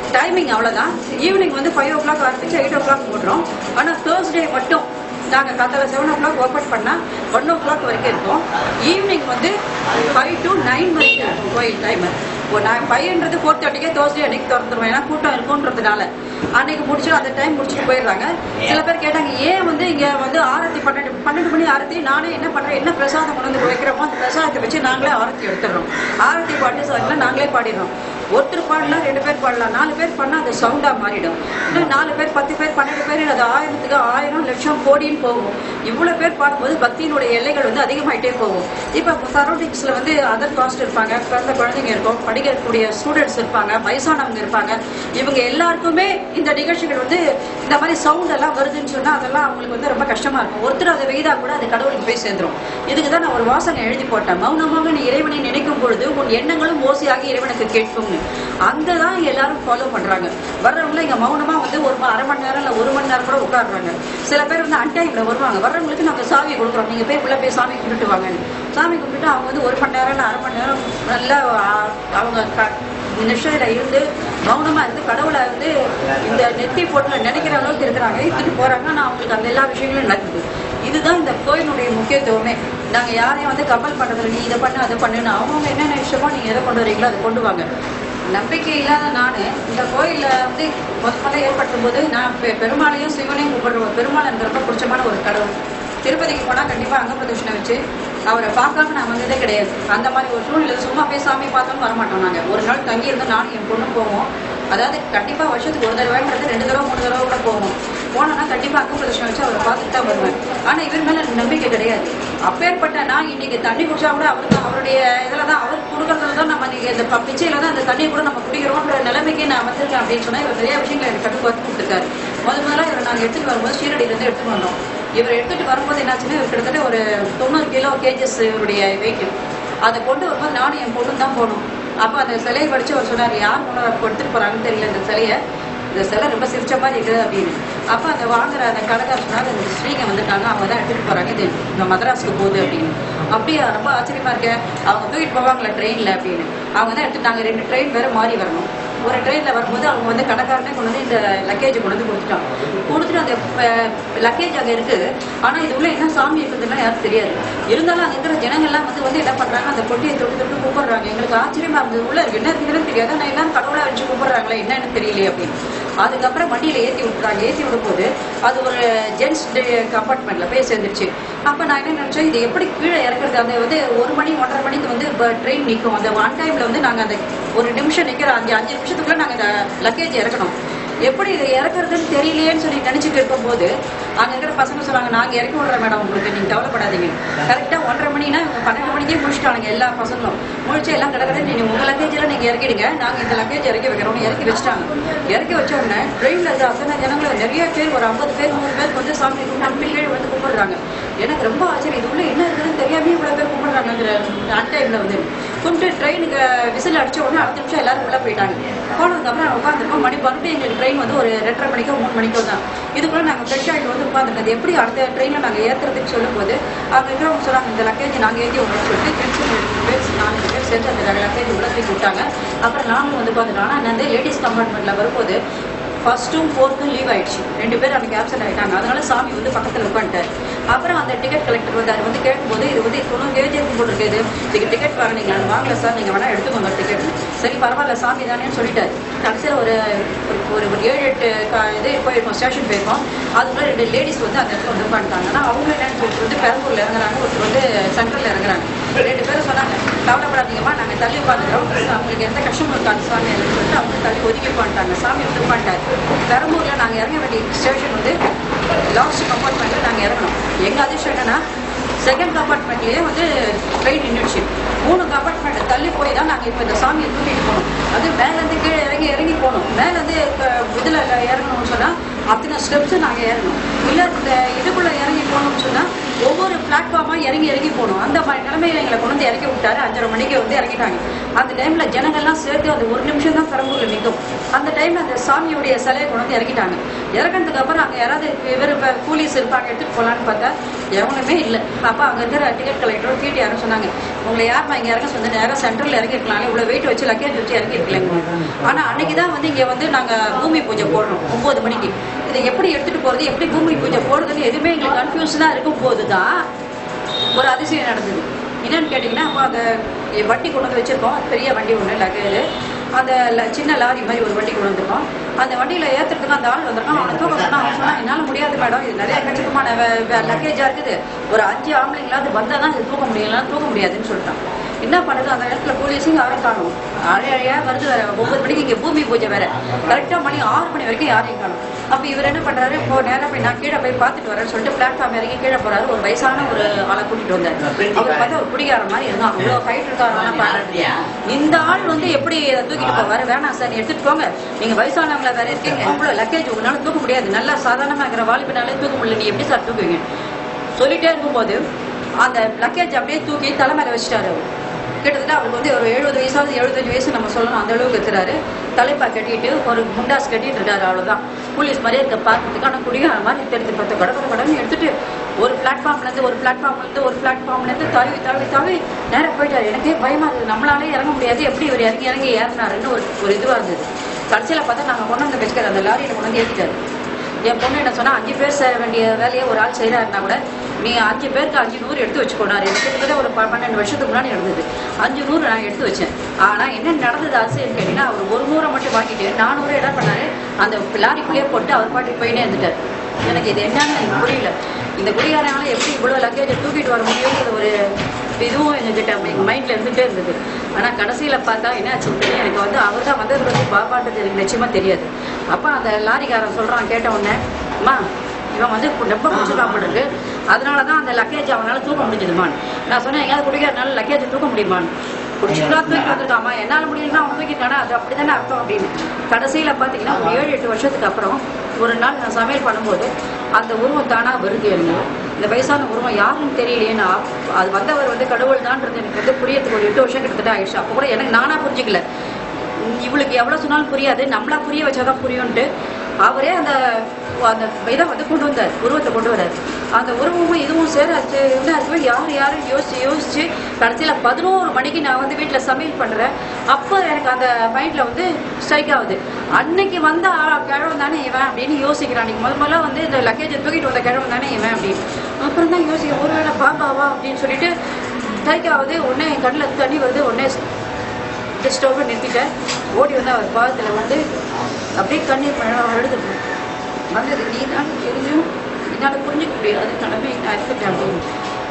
டைமிங் அவ்வளோதான் ஈவினிங் வந்து ஃபைவ் ஓ கிளாக் ஆரம்பிச்சு எயிட் ஓ கிளாக் போடுறோம் ஆனால் தேர்ஸ்டே மட்டும் நாங்கள் காத்தால செவன் ஓ கிளாக் ஓப்பன் பண்ணால் ஒன் ஓ கிளாக் வரைக்கும் இருக்கும் ஈவினிங் வந்து ஃபைவ் டு நைன் வரைக்கும் இருக்கும் கோயில் டைமர் இப்போ நான் ஃபைவ்ன்றது ஃபோர் தேர்ட்டிக்கே தேர்ஸ்டே அன்னைக்கு திறந்துருவேன் ஏன்னா கூட்டம் இருக்குன்றதுனால அன்னைக்கு முடிச்சு அந்த டைம் முடிச்சுட்டு போயிடுறாங்க சில பேர் கேட்டாங்க ஏன் வந்து இங்கே வந்து ஆரத்தி பன்னெண்டு பன்னெண்டு மணி ஆரத்தி நானே என்ன பண்ணுறேன் என்ன பிரசாதம் கொண்டு வந்து வைக்கிறோமோ அந்த பிரசாதத்தை வச்சு நாங்களே ஆரத்தி எடுத்துடுறோம் ஆரத்தி பாட்டு சாங்கில் நாங்களே பாடிடுறோம் ஒருத்தர் பாடலாம் ரெண்டு பேர் பாடலாம் நாலு பேர் பண்ணால் அது சவுண்டாக மாறிடும் இன்னும் நாலு பேர் பத்து பேர் பன்னெண்டு பேர் அது ஆயிரத்துக்கு ஆயிரம் லட்சம் கோடின்னு போகும் இவ்வளோ பேர் பார்க்கும்போது பக்தியினுடைய எல்லைகள் வந்து அதிகமாயிட்டே போகும் இப்போ சரௌண்டிங்ஸில் வந்து அதர் காஸ்ட் இருப்பாங்க பிறந்த குழந்தைங்க இருக்கும் படிக்கக்கூடிய ஸ்டூடெண்ட்ஸ் இருப்பாங்க வயசானவங்க இருப்பாங்க இவங்க எல்லாருக்குமே இந்த நிகழ்ச்சிகள் வந்து இந்த மாதிரி சவுண்ட் எல்லாம் வருதுன்னு சொன்னால் அதெல்லாம் அவங்களுக்கு வந்து ரொம்ப கஷ்டமா இருக்கும் ஒருத்தர் அதை வெய்தா கூட அது கடவுளுக்கு போய் சேர்ந்துரும் இதுக்கு தான் நான் ஒரு வாசனை எழுதி போட்டேன் மௌனமாக நீ இறைவனை நினைக்கும் பொழுது உன் எண்ணங்களும் ஓசையாகி இறைவனுக்கு கேட்கும்னு அந்த தான் எல்லாரும் ஃபாலோ பண்றாங்க வர்றவங்க இங்க மௌனமா வந்து ஒரு ம- அரை மணி நேரம் இல்ல ஒரு மணி நேரம் கூட உட்காடுறாங்க சில பேர் வந்து அன்டைம்ல வருவாங்க வர்றவங்களுக்கு நம்ம சாவி கொடுக்குறோம் நீங்க போய் உள்ள போய் சாமி கும்பிட்டு வாங்கன்னு சாமி கும்பிட்டு அவங்க வந்து ஒரு மணி நேரம் இல்ல அரை மணி நேரம் நல்லா ஆ, அவங்க க- நிஷ்டையில இருந்து மௌனமா இருந்து கடவுளை வந்து இந்த நெத்தி போட்டுல நினைக்கிற அளவுக்கு இருக்கிறாங்க இத்துட்டு போறாங்க ஆனா அவங்களுக்கு அந்த எல்லா விஷயங்களும் நடக்குது இதுதான் இந்த கோயிலுடைய முக்கியத்துவமே நாங்க யாரையும் வந்து கம்பல் பண்றதில்ல நீ இதை பண்ணு அதை பண்ணுன்னு அவங்கவுங்க என்னென்ன விஷயமோ நீங்க எதை கொண்டு வரீங்களோ அதை கொண்டு வாங்க நம்பிக்கை இல்லாத நானு இந்த கோயில்ல வந்து முத முதல்ல ஏற்படுத்தும் போது நான் பெ- பெருமாளையும் சிவனையும் கும்பிடுவோம் பெருமாள் எனக்கு ரொம்ப பிடிச்சமான ஒரு கடவுள் திருப்பதிக்கு போனா கண்டிப்பா அங்க பிரதட்சணை வச்சு அவரை பார்க்காம நான் வந்ததே கிடையாது அந்த மாதிரி ஒரு சூழ்நிலை சும்மா போய் சாமி பார்த்தாலும் வரமாட்டோம் நாங்க ஒரு நாள் தங்கி இருந்து நானும் என் பொண்ணும் போவோம் அதாவது கண்டிப்பா வருஷத்துக்கு ஒரு தடவைன்றது ரெண்டு தடவை மூணு தடவை கூட போவோம் போனோம்னா கண்டிப்பா அங்க பிரதட்சணை வச்சு அவரை பார்த்துட்டு தான் வருவேன் ஆனா இவர் மேல எனக்கு நம்பிக்கை கிடையாது அப்பேற்பட்ட நான் இன்னைக்கு தண்ணி குடிச்சா கூட அவருக்கு அவருடைய இதுல தான் அவர் கொடுக்கறதுல தான் நம்ம இன்னைக்கு இந்த ப- பிச்சையில தான் அந்த தண்ணியை கூட நம்ம குடிக்கிறோம்ன்ற நிலைமைக்கு நான் வந்திருக்கேன் அப்படின்னு சொன்னா இவர் நிறைய விஷயங்களை எனக்கு கட்டு பார்த்து கொடுத்துருக்காரு முதல் முதல்ல இவரை நாங்க எடுத்துட்டு வரும்போது ஷீரடியில இருந்து எடுத்துட்டு வந்தோம் இவர் எடுத்துட்டு வரும்போது என்னாச்சுன்னா இவர் கிட்டத்தட்ட ஒரு தொண்ணூறு கிலோ கேஜஸ் இவருடைய வெயிட் அதை கொண்டு வரும்போது நானும் என் பொண்ணும் தான் போனோம் அப்போ அந்த சிலையை படிச்சு அவர் சொன்னார் யார் கொண்டு வர- எடுத்துட்டு போறாங்கன்னு தெரியல இந்த சிலையை இந்த சிலை ரொம்ப சிரிச்ச மாதிரி இருக்குது அப்படின்னு அப்போ அந்த வாங்குற அந்த கடைக்கார சொன்னாங்க இந்த ஸ்ரீங்க வந்துட்டாங்க அவங்க தான் எடுத்துட்டு போறாங்க இது இந்த மதராஸ்க்கு போகுது அப்படின்னு அப்படியே ரொம்ப ஆச்சரியமா இருக்கு அவங்க தூக்கிட்டு போவாங்களே ட்ரெயின்ல அப்படின்னு அவங்க தான் எடுத்துட்டாங்க ரெண்டு ட்ரெயின் வேற மாறி வரணும் ஒரு ட்ரெயின்ல வரும்போது அவங்க வந்து கடைக்காரனே கொண்டு வந்து இந்த லக்கேஜ் கொண்டு வந்து கொடுத்துட்டாங்க கொடுத்துட்டு அந்த லக்கேஜ் அங்க இருக்கு ஆனா இது உள்ள என்ன சாமி இருக்குதுன்னா யாருக்கு தெரியாது இருந்தாலும் அங்க இருக்கிற ஜனங்கள்லாம் வந்து வந்து என்ன பண்றாங்க அந்த பொட்டியை தொட்டு தொட்டு கூப்பிடுறாங்க எங்களுக்கு ஆச்சரியமா இருந்தது உள்ள இருக்கு என்ன இருக்குதுன்னு தெரியாது ஆனா எல்லாரும் கடவுளா வச்சு கூப்பிடுறாங்களே என்னன்னு தெரியலையே அப்படின்னு அதுக்கப்புறம் வண்டியில ஏத்தி விட்டுறாங்க ஏத்தி விடும்போது அது ஒரு ஜென்ஸ் கம்பார்ட்மெண்ட்ல போய் சேர்ந்துருச்சு அப்ப நான் என்ன நினைச்சேன் இது எப்படி கீழே இறக்குறது அந்த வந்து ஒரு மணி ஒன்றரை மணிக்கு வந்து ட்ரெயின் நிற்கும் அந்த ஒன் டைம்ல வந்து நாங்க அந்த ஒரு நிமிஷம் நிக்கிற அஞ்சு அஞ்சு நிமிஷத்துக்குள்ள நாங்க இந்த லக்கேஜ் இறக்கணும் எப்படி இது இறக்குறதுன்னு தெரியலையேன்னு சொல்லி நினைச்சிட்டு இருக்கும்போது அங்க இருக்கிற பசங்க சொன்னாங்க நாங்க இறக்கி விடுறோம் மேடம் உங்களுக்கு நீங்க கவலைப்படாதீங்க கரெக்டா ஒன்றரை மணினா இவங்க பன்னெண்டு மணிக்கே முடிச்சிட்டாங்க எல்லா பசங்களும் முடிச்சு எல்லாம் கடை கடை நீங்க உங்க லக்கேஜ் எல்லாம் நீங்க இறக்கிடுங்க நாங்க இந்த லக்கேஜ் இறக்கி வைக்கிறோம் இறக்கி வச்சுட்டாங்க இறக்கி வச்ச உடனே ட்ரெயின்ல இருக்க அத்தனை ஜனங்களும் நிறைய பேர் ஒரு ஐம்பது பேர் நூறு பேர் வந்து சாமி கும்பிட்டு கீழே வந்து கும்பிடுறாங்க எனக்கு ரொம்ப ஆச்சரியம் இது உள்ள என்ன இருக்குதுன்னு தெரியாம இவ்வளவு பேர் கும்பிடுறாங்கிற அன்டைம்ல வந்து கும்பிட்டு ட்ரெயினுக்கு விசில் அடிச்ச உடனே அடுத்த நிமிஷம் எல்லாரும் உள்ள போயிட்டாங்க போனதுக்கப்புறம் உட்காந்துருக்கோம் மணி பன்னெண்டு எங்களுக்கு ட்ரெயின் வந்து ஒரு ரெண்டரை மணிக்கோ மூணு மணிக்கோ தான் இதுக்குள்ள நாங்க ஃப்ரெஷ் ஆகிட்டு வந்து உட்காந்துருக்கோம் எப்படி அடுத்த ட்ரெயினில் நாங்க ஏத்துறதுன்னு சொல்லும்போது அவங்க இருக்கிறவங்க சொன்னாங்க இந்த லக்கேஜ் நாங்க ஏற்றி விடுறோம்னு சொல்லிட்டு ஜென்ஸ் பேர் நாலு பேர் சேர்ந்து அந்த லக்கேஜ் உள்ள தூக்கி விட்டாங்க அப்புறம் நாங்களும் வந்து உட்காந்துட்டோம் ஆனால் நான் வந்து லேடிஸ் கம்பார்ட்மெண்ட்ல வரும்போது ஃபர்ஸ்ட்டும் ஃபோர்த்தும் லீவ் ஆயிடுச்சு ரெண்டு பேர் அன்னைக்கு ஆப்சென்ட் ஆயிட்டாங்க அதனால சாமி வந்து பக்கத்துல உட்காந்துட்டார் அப்புறம் அந்த டிக்கெட் கலெக்டர் வந்து அவர் வந்து கேட்கும்போது இது வந்து தொண்ணூறு கேஜ் இருக்கும் போல இருக்குது இதுக்கு டிக்கெட் வாங்கினீங்க நான் வாங்கல சார் நீங்க வேணா எடுத்துக்கோங்க டிக்கெட் சரி பரவாயில்ல சாமி தானேன்னு சொல்லிட்டாரு கடைசியில் ஒரு ஒரு- ஒரு ஒரு ஏழு எட்டு க- இது போயிருக்கோம் ஸ்டேஷன் போயிருக்கோம் அதுக்குள்ள ரெண்டு லேடிஸ் வந்து அந்த இடத்துல வந்து உட்காந்துட்டாங்க ஆனால் அவங்க என்னன்னு ஒருத்தர் வந்து பெரம்பூர்ல இறங்குறாங்க ஒருத்தர் வந்து சென்ட்ரல்ல இறங்குறாங்க ரெண்டு பேரும் சொன்னாங்க கவலைப்படாதீங்கம்மா நாங்க தள்ளி உட்காந்துக்கிறோம் அவங்களுக்கு எந்த கஷ்டமும் இருக்காது சாமி அப்படின்னு சொல்லிட்டு அவங்க தள்ளி ஒதுக்கி உட்காந்துட்டாங்க சாமி வந்து உட்காந்துட்டாரு பெரம்பூர்ல நாங்க இறங்க வேண்டிய ஸ்டேஷன் வந்து லாஸ்ட் கம்பார்ட்மெண்ட்ல நாங்க இறங்கணும் எங்க அதிர்ஷ்டம் என்னன்னா செகண்ட் கம்பார்ட்மெண்ட்லயே வந்து ட்ரெயின் நின்றுச்சு மூணு கம்பார்ட்மெண்ட் தள்ளி போய் தான் நாங்க இப்போ இந்த சாமியை தூக்கிட்டு போனோம் அது மேல இருந்து கீழே இறங்கி இறங்கி போனோம் மேல இருந்து அஹ், இதுல இறங்கணும்னு சொன்னா அத்தனை ஸ்டெப்ஸ் நாங்க ஏறணும் இல்ல இந்த இதுக்குள்ள இறங்கி போகணும்னு சொன்னா ஒவ்வொரு பிளாட்ஃபார்மா இறங்கி இறங்கி போகணும் அந்த மாதிரி நிலைமையில எங்களை கொண்டு வந்து இறக்கி விட்டாரு அஞ்சரை மணிக்கு வந்து இறங்கிட்டாங்க அந்த டைம்ல ஜனங்கள்லாம் சேர்த்து அந்த ஒரு நிமிஷம் தான் பெரம்பூர்ல நிற்கும் அந்த டைம்ல அந்த சாமியுடைய சிலையை கொண்டு வந்து இறக்கிட்டாங்க இறக்கினதுக்கு அப்புறம் அங்க யாராவது இவர் கூலிஸ் இருப்பாங்க எடுத்துட்டு போலான்னு பார்த்தா எவனுமே இல்லை அப்ப அங்க இருக்கிற டிக்கெட் கலெக்டர் டிடி யாரும் சொன்னாங்க உங்களை யாருமா இங்க இறங்க சொந்த நேரம் சென்ட்ரல்ல இறங்கி இருக்கலாம் இவ்வளவு வெயிட் வச்சு லக்கேஜ் வச்சு இறங்கி இருக்கலாங்க ஆனா அன்னைக்கு தான் வந்து இங்க வந்து நாங்க பூமி பூஜை போடுறோம் ஒன்பது மணிக்கு இதை எப்படி எடுத்துட்டு போறது எப்படி பூமி பூஜை போடுறதுன்னு எதுவுமே எங்களுக்கு கன்ஃபியூஷனா இருக்கும் போதுதான் ஒரு அதிசயம் நடந்தது என்னன்னு கேட்டிங்கன்னா அப்போ அந்த வண்டி கொண்டு வந்து வச்சிருக்கோம் பெரிய வண்டி ஒன்று லக்கேஜ் அந்த ல- சின்ன லாரி மாதிரி ஒரு வண்டி கொண்டு வந்திருக்கோம் அந்த வண்டியில் ஏற்றுறதுக்கு அந்த ஆள் வந்திருக்கான் அவனை தூக்க சொன்னா அவன் சொன்னா என்னால் முடியாது மேடம் இது நிறைய கணிசமான லக்கேஜாக இருக்குது ஒரு அஞ்சு ஆம்பளைங்களாவது வந்தால் தான் இது தூக்க முடியலாம் தூக்க முடியாதுன்னு சொல்லிட்டான் என்ன பண்ணுது அந்த இடத்துல போலீஸும் யாரும் காணும் அழைய அழையா வருது வேற ஒன்பது மணிக்கு இங்கே பூமி பூஜை வேற கரெக்டாக மணி ஆறு மணி வரைக்கும் யாரையும் காணும் அப்போ இவர் என்ன பண்றாரு இப்போ நேரம் போய் நான் கீழே போய் பார்த்துட்டு வரேன்னு சொல்லிட்டு பிளாட்ஃபார்ம் இறங்கி கீழே போறாரு ஒரு வயசான ஒரு ஆளை கூட்டிட்டு வந்தார் அவர் பார்த்தா ஒரு குடிகார மாதிரி இருந்தான் அவ்வளோ ஹைட் இருக்காரு இந்த ஆள் வந்து எப்படி இதை தூக்கிட்டு போவாரு வேணாம் சார் நீ எடுத்துட்டு போங்க நீங்க வயசானவங்கள வேற இருக்கீங்க இவ்வளவு லக்கேஜ் உங்களால தூக்க முடியாது நல்லா சாதாரணமா இருக்கிற வாலிபினாலே தூக்க முடியல நீ எப்படி சார் தூக்குவீங்க சொல்லிட்டே இருக்கும்போது அந்த லக்கேஜ் அப்படியே தூக்கி தலைமையில வச்சுட்டாரு அவர் கிட்டத்தட்ட அவருக்கு வந்து ஒரு எழுபது வயசாவது எழுபத்தஞ்சு வயசு நம்ம சொல்லணும் அந்த அளவுக்கு இருக்கிறாரு தலைப்பா கட்டிட்டு ஒரு முண்டாஸ் கட்டிட்டு இருக்காரு அவ்வளவுதான் போலீஸ் மாதிரியே இருக்க பார்க்கறதுக்கு ஆனால் குடிகார மாதிரி தெரிஞ்சு பார்த்து கட கட கடன்னு எடுத்துட்டு ஒரு பிளாட்ஃபார்ம்ல இருந்து ஒரு பிளாட்ஃபார்ம்ல இருந்து ஒரு பிளாட்ஃபார்ம்ல இருந்து தழுவி தழுவி தழுவி நேரா போயிட்டாரு எனக்கே பயமா இருந்தது நம்மளாலே இறங்க முடியாது எப்படி இவர் இறங்கி இறங்கி ஏறினாருன்னு ஒரு ஒரு இதுவா இருந்தது கடைசியில பார்த்தா நாங்க கொண்டு வந்து வச்சுக்கிற அந்த லாரியில கொண்டு வந்து ஏத்திட்டாரு என் பொண்ணு என்ன சொன்னா அஞ்சு பேர் செய்ய வேண்டிய வேலையை ஒரு ஆள் செய்யறாருன்னா கூட நீ அஞ்சு பேருக்கு அஞ்சு நூறு எடுத்து வச்சுக்கோனாரு எனக்கு கிட்டத்தட்ட ஒரு ப- பன்னெண்டு வருஷத்துக்கு முன்னாடி நடந்தது அஞ்சு நூறு நான் எடுத்து வச்சேன் ஆனா என்ன நடந்தது அதிசயம் கேட்டீங்கன்னா அவர் ஒரு நூறை மட்டும் வாங்கிட்டு நானூறு என்ன பண்ணாரு அந்த லாரிக்குள்ளேயே போட்டு அவர் பாட்டுக்கு போயினே இருந்துட்டார் எனக்கு இது என்னன்னு எனக்கு புரியல இந்த குடிகாரனால எப்படி இவ்வளவு லக்கேஜை தூக்கிட்டு வர முடியுங்கிறது ஒரு இதுவும் எங்ககிட்ட எங்க மைண்ட்ல இருந்துட்டே இருந்தது ஆனா கடைசியில பார்த்தா என்ன ஆச்சுன்னு தெரியல எனக்கு வந்து அவர் தான் வந்தது வந்து பாப்பான்றது எனக்கு நிச்சயமா தெரியாது அப்ப அந்த லாரிக்காரன் சொல்றான் கேட்ட உடனே அம்மா இவன் வந்து ரொம்ப பிடிச்சிருக்கான் போல இருக்கு அதனால தான் அந்த லக்கேஜ் அவனால தூக்க முடிஞ்சதுமான் நான் சொன்னேன் எங்கேயாவது குடிக்கிறதுனால லக்கேஜ் தூக்க முடியுமான்னு பிடிச்சிருக்கா தூக்கி வந்திருக்காமா என்னால முடியலன்னா அவன் தூக்கிட்டானா அது அப்படிதானே அர்த்தம் அப்படின்னு கடைசியில பாத்தீங்கன்னா ஒரு ஏழு எட்டு வருஷத்துக்கு அப்புறம் ஒரு நாள் நான் சமையல் பண்ணும்போது அந்த உருவம் தானா வருது எனக்கு இந்த வயசான உருவம் யாருன்னு தெரியலையேன்னா அது வந்தவர் வந்து கடவுள் தான்ன்றது எனக்கு வந்து புரியறதுக்கு ஒரு எட்டு வருஷம் கிட்டத்தட்ட ஆயிடுச்சு அப்போ கூட எனக்கு நானா புரிஞ்சுக்கல இவளுக்கு எவ்வளவு சொன்னாலும் புரியாது நம்மளா புரிய வச்சாதான் புரியும்ட்டு அவரே அந்த அந்த இதை வந்து கொண்டு வந்தார் உருவத்தை கொண்டு வரார் அந்த உருவமும் இதுவும் சேராச்சு என்ன இருக்கு யார் யாரும் யோசிச்சு யோசிச்சு கடைசியில பதினோரு மணிக்கு நான் வந்து வீட்டுல சமையல் பண்றேன் அப்போ எனக்கு அந்த மைண்ட்ல வந்து ஸ்ட்ரைக் ஆகுது அன்னைக்கு வந்த ஆ- கிழவன் தானே இவன் அப்படின்னு யோசிக்கிறான் அன்னைக்கு முதல் முதல்ல வந்து இந்த லக்கேஜை தூக்கிட்டு வந்த கிழவன் தானே இவன் அப்படின்னு அப்புறம் தான் யோசிக்க ஒருவேளை பாபாவா அப்படின்னு சொல்லிட்டு ஸ்ட்ரைக் ஆகுது உடனே என் கண்ணில் தண்ணி வருது உடனே ஸ்டவ்வை நிறுத்திட்டேன் ஓடி வந்து அவர் பாதத்தில் வந்து அப்படியே கண்ணீர் மழை எழுதுது வந்தது நீ தான் தெரிஞ்சும் என்னால் புரிஞ்சுக்க முடியாது நிலைமை நான் இருக்கேன் அப்படின்னு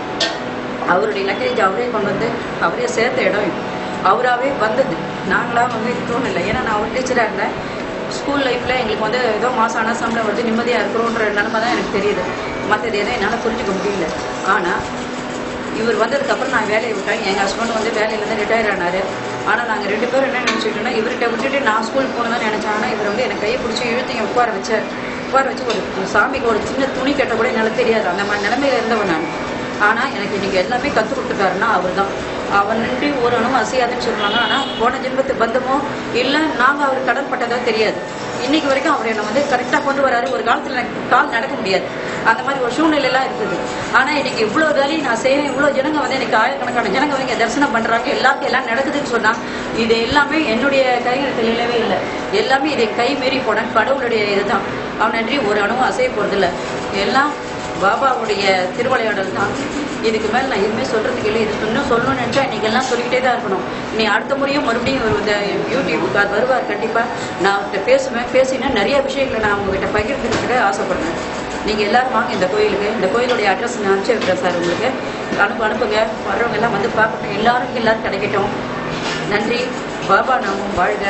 அவருடைய லக்கேஜ் அவரே கொண்டு வந்து அவரே சேர்த்த இடம் இது. அவராவே வந்தது நாங்களா வந்து இது தோணலை ஏன்னா நான் ஒரு டீச்சராக இருந்தேன் ஸ்கூல் லைஃப்பில் எங்களுக்கு வந்து ஏதோ மாதம் ஆனால் சம்பளம் வருது நிம்மதியாக இருக்கிறோன்ற நிலைமை தான் எனக்கு தெரியுது மற்றது எதுவும் என்னால் புரிஞ்சுக்க முடியல ஆனால் இவர் வந்ததுக்கு அப்புறம் நான் வேலையை விட்டேன் எங்கள் ஹஸ்பண்ட் வந்து வேலையிலேருந்து ரிட்டையர் ஆனார் ஆனால் நாங்கள் ரெண்டு பேரும் என்ன நினச்சிட்டோம்னா இவர்கிட்ட விட்டுட்டு நான் ஸ்கூல் போகணும்னு நினச்சேன் ஆனால் இவர் வந்து எனக்கு கையை பிடிச்சி இழுத்து இங்க உட்கார வச்சார் உட்கார வச்சு ஒரு ஒரு சாமிக்கு ஒரு சின்ன துணி கட்ட கூட என்னால் தெரியாது அந்த மாதிரி நிலைமையில இருந்தவன் நான் ஆனால் எனக்கு இன்னைக்கு எல்லாமே கற்றுக் கொடுத்துருக்காருன்னா அவர் தான் அவன் நின்று ஒரு அணுவும் அசையாதுன்னு சொல்லுவாங்க ஆனால் போன ஜென்மத்து பந்தமோ இல்லை நாங்கள் அவர் கடன் பட்டதோ தெரியாது இன்னைக்கு வரைக்கும் அவர் என்னை வந்து கரெக்டாக கொண்டு வராரு ஒரு காலத்தில் எனக்கு கால் நடக்க முடியாது அந்த மாதிரி ஒரு சூழ்நிலையெல்லாம் இருக்குது ஆனால் இன்னைக்கு இவ்வளோ வேலையும் நான் செய்கிறேன் இவ்வளோ ஜனங்க வந்து எனக்கு ஆயிரக்கணக்கான ஜனங்க வந்து இங்க தரிசனம் பண்ணுறாங்க எல்லாருக்கும் எல்லாம் நடக்குதுன்னு சொன்னால் இது எல்லாமே என்னுடைய கைகளுக்கு இல்லவே இல்லை எல்லாமே இதை கை மீறி போன கடவுளுடைய இதுதான் அவன் நன்றி ஒரு அணுவும் அசைய போகிறதில்ல எல்லாம் பாபாவுடைய திருவிளையாடல் தான் இதுக்கு மேல நான் எதுவுமே சொல்றதுக்கு இல்லை இது இன்னும் சொல்லணும்னு நினைச்சா இன்னைக்கு எல்லாம் சொல்லிக்கிட்டே தான் இருக்கணும் நீ அடுத்த முறையும் மறுபடியும் ஒரு இந்த யூடியூபுக்கு அது வருவார் கண்டிப்பா நான் அவர்கிட்ட பேசுவேன் பேசினா நிறைய விஷயங்களை நான் உங்ககிட்ட பகிர்ந்துக்கிட்டு ஆசைப்படுறேன் நீங்க எல்லாரும் வாங்க இந்த கோயிலுக்கு இந்த கோயிலுடைய அட்ரஸ் நான் அனுப்பிச்சு வைக்கிறேன் சார் உங்களுக்கு அனுப்பு அனுப்புங்க வர்றவங்க எல்லாம் வந்து பார்க்கட்டும் எல்லாருக்கும் எல்லாரும் கிடைக்கட்டும் நன்றி பாபா நாமும் வாழ்க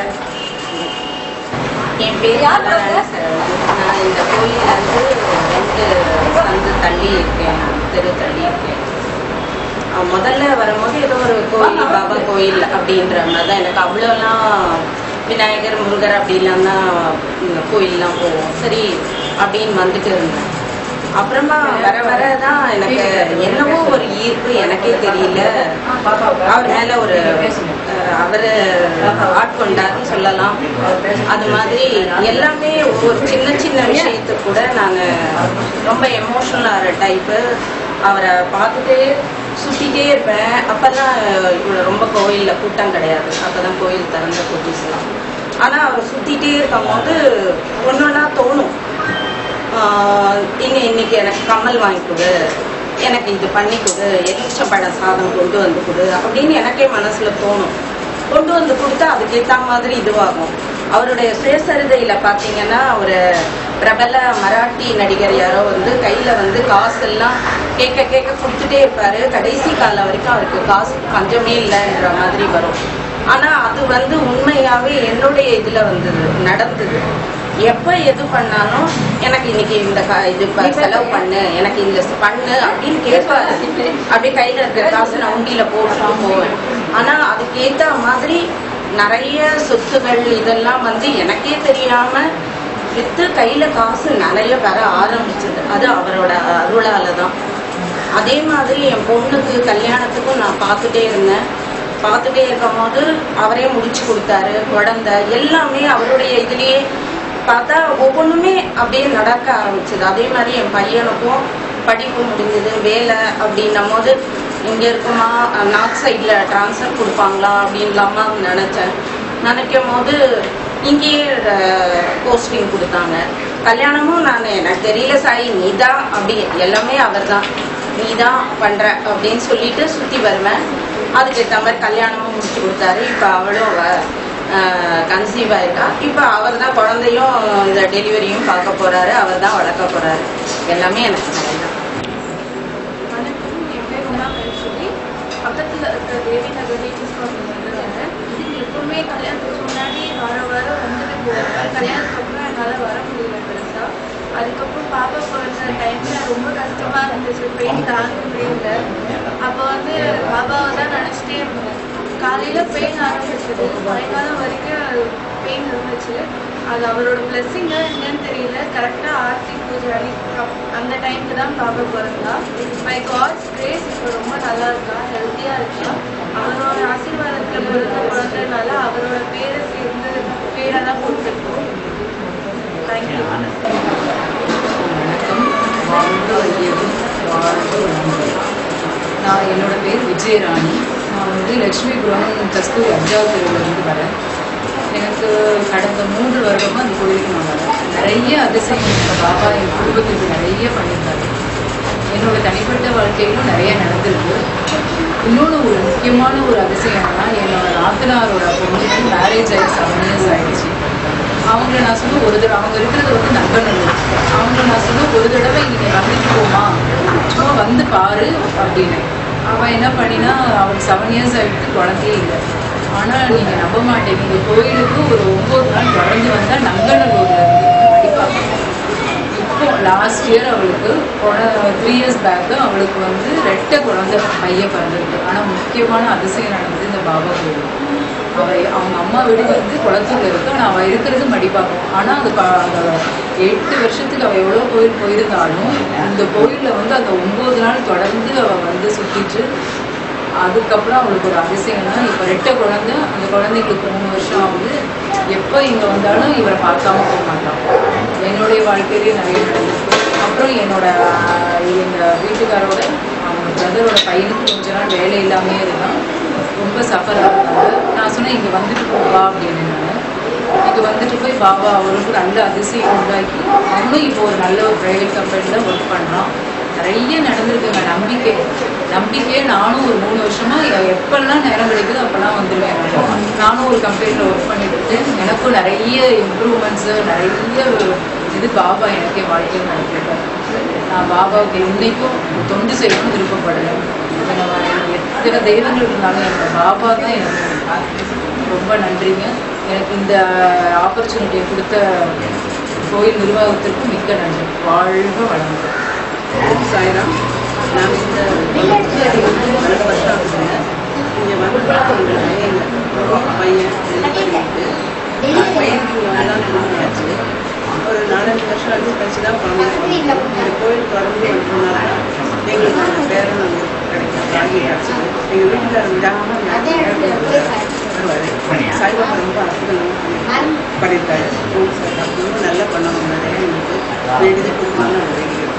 என் பேர் கமலராணி சரவணன். நான் இந்த கோயில்ல இருந்து ரெண்டு சந்து தள்ளி இருக்கேன் தெரு தள்ளி இருக்கேன் அஹ் முதல்ல வரும்போது ஏதோ ஒரு கோயில் பாபா கோயில் அப்படின்ற மாதிரி தான் எனக்கு அவ்வளோலாம் விநாயகர் முருகர் அப்படிலாம் தான் இந்த கோயிலெலாம் போவோம் சரி அப்படின்னு வந்துட்டு இருந்தேன் அப்புறமா வர வர தான் எனக்கு என்னவோ ஒரு ஈர்ப்பு எனக்கே தெரியல அவர் மேல ஒரு அஹ், அவரு ஆட்கொண்டார்னு சொல்லலாம் அது மாதிரி எல்லாமே ஒரு சின்ன சின்ன விஷயத்துக்கு கூட நாங்க ரொம்ப எமோஷனல் ஆகிற டைப்பு அவரை பார்த்துட்டே சுத்திட்டே இருப்பேன் அப்பதான் இவ்வளோ ரொம்ப கோயில்ல கூட்டம் கிடையாது அப்பதான் கோயில் திறந்த புதுசுலாம் ஆனா அவர் சுத்திட்டே இருக்கும் போது ஒன்னொன்னா தோணும் ஆஹ் இங்க இன்னைக்கு எனக்கு கம்மல் வாங்கி கொடு எனக்கு இது பண்ணி கொடு எலுமிச்சம்பழ சாதம் கொண்டு வந்து கொடு அப்படின்னு எனக்கே மனசுல தோணும் கொண்டு வந்து கொடுத்தா அதுக்கேற்ற மாதிரி இதுவாகும் அவருடைய சுயசரிதையில பாத்தீங்கன்னா ஒரு பிரபல மராட்டி நடிகர் யாரோ வந்து கையில வந்து காசெல்லாம் கேட்க கேட்க கொடுத்துட்டே இருப்பாரு கடைசி காலம் வரைக்கும் அவருக்கு காசு பஞ்சமே இல்லைன்ற மாதிரி வரும் ஆனா அது வந்து உண்மையாவே என்னுடைய இதுல வந்தது நடந்தது எப்ப எது பண்ணாலும் எனக்கு இன்னைக்கு இந்த கா- இது ப- செலவு பண்ணு எனக்கு இந்த ஸ் பண்ணு அப்படின்னு கேட்பாரு அப்படி கையில இருக்கிற காசு நான் உண்டியில போட்டுட்டு போவேன் ஆனா அதுக்கு ஏத்த மாதிரி நிறைய சொத்துகள் இதெல்லாம் வந்து எனக்கே தெரியாம வித்து கையில காசு நிறைய வர ஆரம்பிச்சது அது அவரோட அருளால தான் அதே மாதிரி என் பொண்ணுக்கு கல்யாணத்துக்கும் நான் பார்த்துட்டே இருந்தேன் பார்த்துட்டே இருக்கும் போது அவரே முடிச்சு கொடுத்தாரு குழந்தை எல்லாமே அவருடைய இதுலயே பார்த்தா ஒவ்வொன்றுமே அப்படியே நடக்க ஆரம்பிச்சது அதே மாதிரி என் பையனுக்கும் படிப்பு முடிஞ்சது வேலை அப்படின்னும் போது இங்க இருக்குமா நார்த் சைட்ல ட்ரான்ஸ்ஃபர் கொடுப்பாங்களா அப்படின்லாமா நினைச்சேன் நினைக்கும் போது இங்கேயே போஸ்டிங் கொடுத்தாங்க கல்யாணமும் நான் எனக்கு தெரியல சாய் நீதான் அப்படி எல்லாமே அவர்தான் நீதான் பண்ற அப்படின்னு சொல்லிட்டு சுத்தி வருவேன் அதுக்கேற்ற மாதிரி கல்யாணமும் முடிச்சு கொடுத்தாரு இப்ப அவளும் கன்சீவ் ஆயிருக்கா இப்ப அவர் தான் குழந்தையும் இந்த டெலிவரியும் பார்க்க போறாரு அவர் தான் வளர்க்க போறாரு எல்லாமே எனக்கு நல்லதான்
வணக்கம் என் பேர் உமா கணேஸ்வரி பக்கத்தில் இருக்கிற தேவி நகர் டீச்சர்ஸ் காலேஜ் வந்துருக்கேன் எப்பவுமே கல்யாணத்துக்கு முன்னாடி வார வாரம் வந்துட்டு போவேன் கல்யாணத்துக்கு அப்புறம் என்னால் வர முடியல பெருசா அதுக்கப்புறம் பாப்பா பிறந்த டைம்ல ரொம்ப கஷ்டமா இருந்துச்சு பெயின் தாங்க முடியல அப்போ வந்து பாபாவை தான் நினச்சிட்டே இருந்தேன் காலையில பெயின் ஆரம்பிச்சது சாயங்காலம் வரைக்கும் பெயின் இருந்துச்சு அது அவரோட பிளெஸ்ஸிங்க என்னன்னு தெரியல கரெக்டா ஆர்த்தி பூஜை அன்னைக்கு அப்- அந்த டைம்க்கு தான் பாப்பா பிறந்தா மை காட்ஸ் கிரேஸ் இப்போ ரொம்ப நல்லா இருக்கா ஹெல்த்தியா இருக்கா அவரோட ஆசீர்வாதத்துல பிறந்த குழந்தைனால அவரோட பேரை சேர்ந்து பேரெல்லாம் கொடுத்துருக்கோம் தேங்க்யூ
வணக்கம் வாழ்க வையகம் வாழ்க வளமுடன் நான் என்னோட பேர் விஜயராணி நான் வந்து லட்சுமிபுரம் கஸ்தூரி அஞ்சாவது தெருவிலிருந்து வரேன் எனக்கு கடந்த மூன்று வருடமாக அந்த கோயிலுக்கு நான் வரேன் நிறைய அதிசயம் எங்கள் பாபா என் குடும்பத்துக்கு நிறைய பண்ணியிருக்காரு என்னோட தனிப்பட்ட வாழ்க்கையிலும் நிறைய நடந்திருக்கு இன்னொன்று ஒரு முக்கியமான ஒரு அதிசயம்னா என்னோட நாத்தனாரோட பொண்ணுக்கு மேரேஜ் ஆகி செவன் இயர்ஸ் ஆயிடுச்சு அவங்க நான் சொன்ன ஒரு தடவை அவங்க இருக்கிறது வந்து நம்பநல்லூர் அவங்க நான் சொன்ன ஒரு தடவை நீங்கள் வந்துட்டு போமா சும்மா வந்து பாரு அப்படின்னு அவன் என்ன பண்ணினா அவனுக்கு செவன் இயர்ஸ் ஆகிட்டு குழந்தையே இல்லை ஆனால் நீங்கள் நம்ப மாட்டீங்க இந்த கோயிலுக்கு ஒரு ஒம்பது நாள் தொடர்ந்து வந்தால் நங்கநல்லூர்ல இருந்து அடிப்பாங்க இப்போ லாஸ்ட் இயர் அவளுக்கு த்ரீ இயர்ஸ் பேக்கு அவளுக்கு வந்து ரெட்டை குழந்தை பையன் பிறந்திருக்கு ஆனால் முக்கியமான அதிசயம் நடந்தது இந்த பாபா கோயில் அவ அவங்க அம்மா வீடு வந்து குளத்தூர்ல இருக்கு ஆனால் அவள் இருக்கிறது மடிப்பாக்கம் ஆனால் அது ப- அந்த எட்டு வருஷத்துக்கு அவள் எவ்வளோ கோயில் போயிருந்தாலும் இந்த கோயிலில் வந்து அந்த ஒம்பது நாள் தொடர்ந்து அவள் வந்து சுற்றிட்டு அதுக்கப்புறம் அவளுக்கு ஒரு அதிசயம்னா இப்போ ரெட்டை குழந்தை அந்த குழந்தைங்களுக்கு மூணு வருஷம் ஆகுது எப்போ இங்கே வந்தாலும் இவரை பார்க்காம போக மாட்டான் என்னுடைய வாழ்க்கையிலேயே நிறைய நடந்திருக்கு அப்புறம் என்னோட எங்கள் வீட்டுக்காரோட அவங்க பிரதரோட பையனுக்கு கொஞ்ச நாள் வேலை இல்லாமே இருந்தான் ரொம்ப சஃபர் ஆகுறாங்க நான் சொன்னேன் இங்கே வந்துட்டு போவா அப்படின்னு நான் இங்கே வந்துட்டு போய் பாபா அவருக்கு நல்ல அதிசயம் உண்டாக்கி அவனும் இப்போ ஒரு நல்ல ஒரு ப்ரைவேட் கம்பெனியில் ஒர்க் பண்ணுறான் நிறைய நடந்திருக்குங்க நம்பிக்கை நம்பிக்கையே நானும் ஒரு மூணு வருஷமா எ- எப்பெல்லாம் நேரம் கிடைக்குதோ அப்பெல்லாம் வந்துடுவேன் நானு. நானும் ஒரு கம்பெனியில் ஒர்க் பண்ணிட்டு இருக்கேன் எனக்கும் நிறைய இம்ப்ரூவ்மெண்ட்ஸு நிறைய இது பாபா எனக்கு என் வாழ்க்கையில் நடத்திருக்காரு நான் பாபாவுக்கு இன்னைக்கும் தொண்டு செய்யணும்னு விருப்பப்படுறேன் எனக்கு எத்தனை தெய்வங்கள் இருந்தாலும் என்னோட பாபா தான் எனக்கு ரொம்ப நன்றிங்க எனக்கு இந்த ஆப்பர்ச்சுனிட்டியை கொடுத்த கோயில் நிர்வாகத்திற்கும் மிக்க நன்றி வாழ்க வளமுடன்
ஓம் சாய்ராம் நான் இந்த குளத்துக்கு வந்து ரெண்டு வருஷம் ஆகுதுங்க இங்கே வந்து எங்கள் பையன் டெலிவரி இருக்கு பையனுக்கு இங்கே வந்தால் ஆச்சு ஒரு நாலஞ்சு வருஷம் கல்வி கழிச்சு தான் குழந்தை இந்த கோயில் தொடர்ந்து வந்ததுனால எங்களுக்கு அந்த பேரன் வந்து கிடைக்கும் ராகி கிடச்சிது எங்கள் வீட்டுக்காரர் விடாமல் சாய்பாபா ரொம்ப அற்புதம் பண்ணியிருக்காரு ஓம் சார் ரொம்ப நல்லா பண்ணணும் நிறைய எங்களுக்கு வேண்டியது கொடுக்கணும்னு நான் வேண்டிக்கிறேன்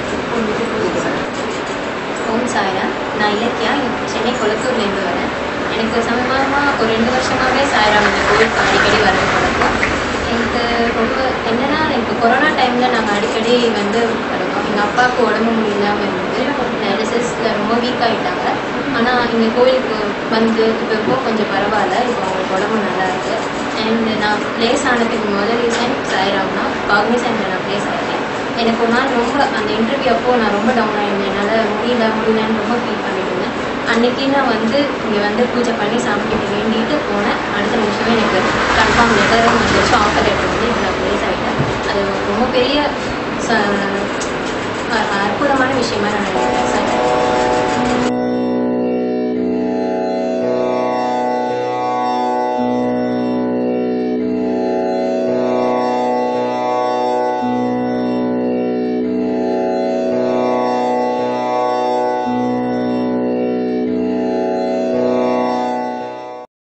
ஓம் சாய்ராம் நான் இலக்கியா சென்னை கொளத்தூர்லேருந்து வரேன் எனக்கு சமீபமாக ஒரு ரெண்டு வருஷமாகவே சாய்ராம் இந்த கோயிலுக்கு அடிக்கடி வரது பழக்கம் எனக்கு ரொம்ப என்னன்னா எனக்கு கொரோனா டைமில் நாங்கள் அடிக்கடி வந்து வருவோம் எங்கள் அப்பாவுக்கு உடம்பு முடியாமல் இருந்தது டயாலிசிஸில் ரொம்ப வீக் ஆகிட்டாங்க ஆனால் இங்கே கோயிலுக்கு வந்து இப்போ இப்போ கொஞ்சம் பரவாயில்ல இப்போ அவங்களுக்கு உடம்பு நல்லா இருக்குது அண்ட் நான் ப்ளேஸ் ஆனதுக்கு முதல் ரீசன் சாய்ராம்னா காக்னிசன்ல நான் ப்ளேஸ் ஆகிட்டேன் எனக்கு ஒரு நாள் ரொம்ப அந்த இன்டர்வியூ அப்போ நான் ரொம்ப டவுன் ஆயிருந்தேன் என்னால் முடியல முடியலன்னு ரொம்ப ஃபீல் பண்ணிட்டு இருந்தேன் அன்னைக்கு நான் வந்து இங்கே வந்து பூஜை பண்ணி சாமிக்கிட்ட வேண்டிட்டு போனேன் அடுத்த நிமிஷமே எனக்கு கன்ஃபார்ம் லெட்டரும் வந்துச்சு ஆஃபர் லெட்டர் வந்து இவ்வளோ ப்ளேஸ் ஆகிட்டேன் அது ரொம்ப பெரிய ச- அ- அற்புதமான விஷயமா நான் நினைக்கிறேன்